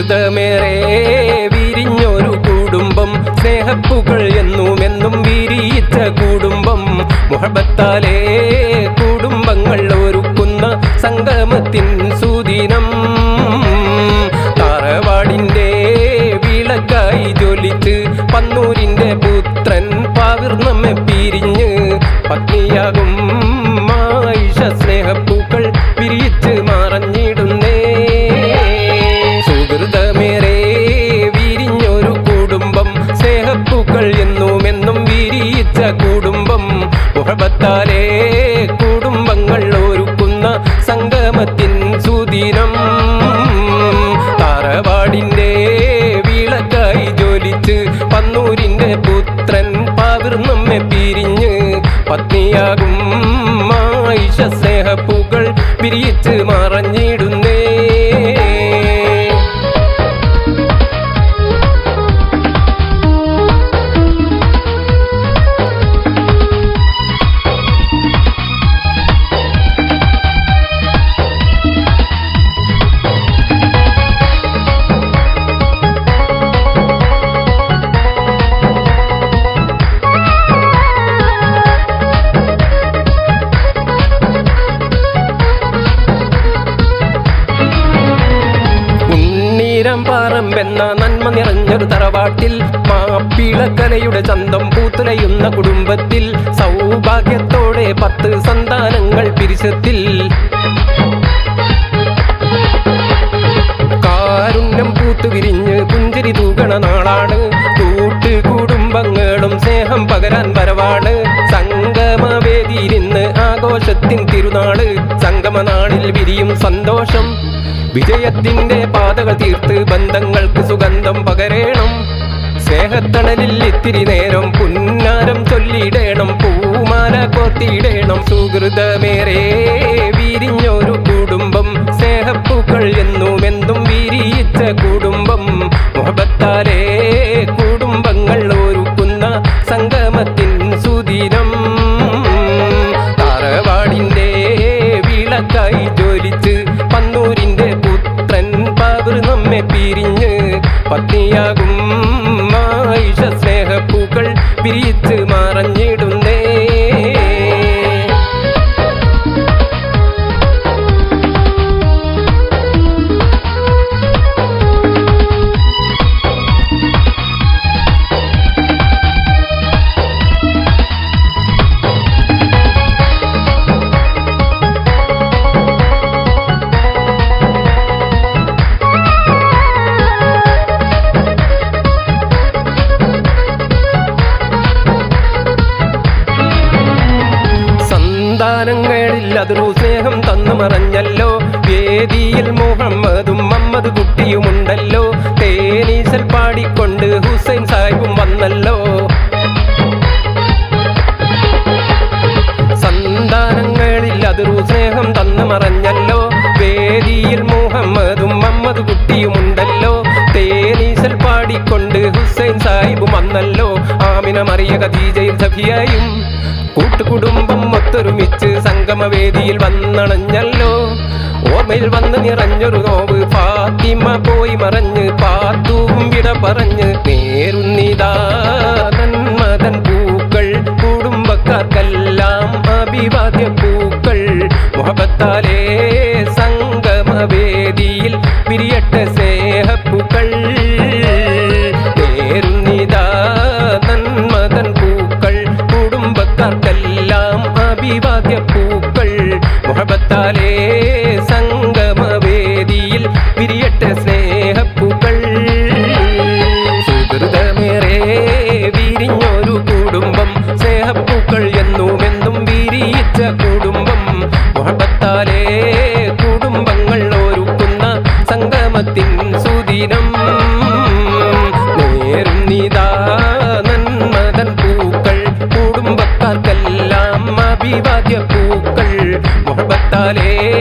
സുഹൃതമേറെ വിരിഞ്ഞൊരു കുടുംബം സ്നേഹപ്പുകൾ എന്നും എന്നും വിരിയിച്ച കുടുംബം മുഹബത്താലേ കുടുംബങ്ങൾ ഒരുക്കുന്ന സംഗമത്തിൻ സുദിനം താറവാടിന്റെ വിളക്കായി ജ്വലിച്ച് പന്നൂരിന്റെ പുത്രൻ പാവിർന്നമ്മെ പിരിഞ്ഞ് പത്നിയാകും മായിഷ സ്നേഹപ്പൂക്കൾ പിരിച്ച് മറഞ്ഞിടുന്നേ സുഹൃതമേറെ വിരിഞ്ഞൊരു കുടുംബം സ്നേഹപ്പൂക്കൾ എന്നും എന്നും വിരിയിച്ച കുടുംബം മുഹബത്താലേ കുടുംബങ്ങൾ ഒരുക്കുന്ന സംഗമത്തിൻ സുദിനം താറവാടിന്റെ വിളക്കായി ജ്വലിച്ച് പന്നൂരിന്റെ പുത്രൻ പാവിർന്നമ്മെ പിരിഞ്ഞ് പത്നിയാകും മായിഷ സ്നേഹപ്പൂക്കൾ പിരിയിച്ച് മറഞ്ഞിടുന്നേ ഉണ്ണീരം പറമ്പെന്ന നന്മ നിറഞ്ഞൊരു തറവാട്ടിൽ മാപ്പിളക്കലയുടെ ചന്തം പൂത്തുലയുന്ന കുടുംബത്തിൽ സൗഭാഗ്യത്തോടെ പത്ത് സന്താനങ്ങൾ പിരിച്ചത്തിൽ കാരുണ്യം പൂത്തു വിരിഞ്ഞ് പുഞ്ചിരി തൂകണ നാളാണ് കൂട്ട് കുടുംബങ്ങളും സ്നേഹം പകരാൻ വരവാണ് സംഗമവേദിയിരുന്ന് ആഘോഷത്തിൻ തിരുനാള് സംഗമനാളിൽ വിരിയും സന്തോഷം വിജയത്തിന്റെ പാതകൾ തീർത്ത് ബന്ധങ്ങൾക്ക് സുഗന്ധം പകരേണം സ്നേഹത്തണലിൽ ഇത്തിരി നേരം പുന്നാരം ചൊല്ലിയിടേണം പൂമാല കോർത്തിയിടേണം സുഹൃതമേറെ വിരിഞ്ഞൊരു കുടുംബം സ്നേഹപ്പൂക്കൾ എന്നും എന്തും വിരിയിച്ച കുടുംബം മുഹബത്താലേ കുടുംബങ്ങൾ ഒരുക്കുന്ന സംഗമത്തിൻ സുദിനം താറവാടിന്റെ വിളക്കായി ജ്വലിച്ച് പന്നൂരിന്റെ പുത്രൻ പാവർ നമ്മെ പിരിഞ്ഞ് പത്നിയാകും മായിഷ സ്നേഹപ്പൂക്കൾ പിരിച്ച് മറഞ്ഞിടുന്നേ സന്താനങ്ങളിൽ അതൊരു സ്നേഹം തന്നു മറഞ്ഞല്ലോ വേദിയിൽ മുഹമ്മദും മമ്മദ് കുട്ടിയുമുണ്ടല്ലോ തേനീശൽ പാടിക്കൊണ്ട് ഹുസൈൻ സാഹിബും വന്നല്ലോ സന്താനങ്ങളിൽ അതൊരു സ്നേഹം തന്നു മറഞ്ഞല്ലോ വേദിയിൽ മുഹമ്മദും മമ്മദ് കുട്ടിയുമുണ്ടല്ലോ തേനീശൽ പാടിക്കൊണ്ട് ഹുസൈൻ സാഹിബും വന്നല്ലോ ആമിന മറിയ ഖദീജയും സഫിയായും കൂട്ടുകുടുംബം ഒത്തൊരുമിച്ച് സംഗമവേദിയിൽ വന്നണഞ്ഞല്ലോ ഓർമ്മയിൽ വന്ന് നിറഞ്ഞൊരു നോവ് ഫാത്തിമ പോയി മറഞ്ഞ് പാത്തും വിട പറഞ്ഞ് നേരുന്നിതാ നന്മതൻ പൂക്കൾ കുടുംബക്കാർക്കെല്ലാം അഭിവാദ്യ പൂക്കൾ മുഹബത്താലേ സംഗമവേദിയിൽ പിരിയട്ടെ സ്നേഹപ്പൂക്കൾ നേരുന്നിതാ നന്മതൻ പൂക്കൾ കുടുംബക്കാർക്കെല്ലാം അഭിവാദ്യ പൂക്കൾ മുഹബത്താലേ സംഗമവേദിയിൽ പിരിയട്ടെ സ്നേഹപ്പൂക്കൾ സുഹൃതമേറെ വിരിഞ്ഞൊരു കുടുംബം സ്നേഹപ്പൂക്കൾ എന്നും എന്നും വിരിയിച്ച കുടുംബം മുഹബത്താലേ കുടുംബങ്ങൾ ഒരുക്കുന്ന സംഗമത്തിൻ സുദിനം നേരുന്നിതാ നന്മതൻ പൂക്കൾ കുടുംബക്കാർക്കെല്ലാം അഭിവാദ്യ പൂക്കൾ മുഹബത്താലേ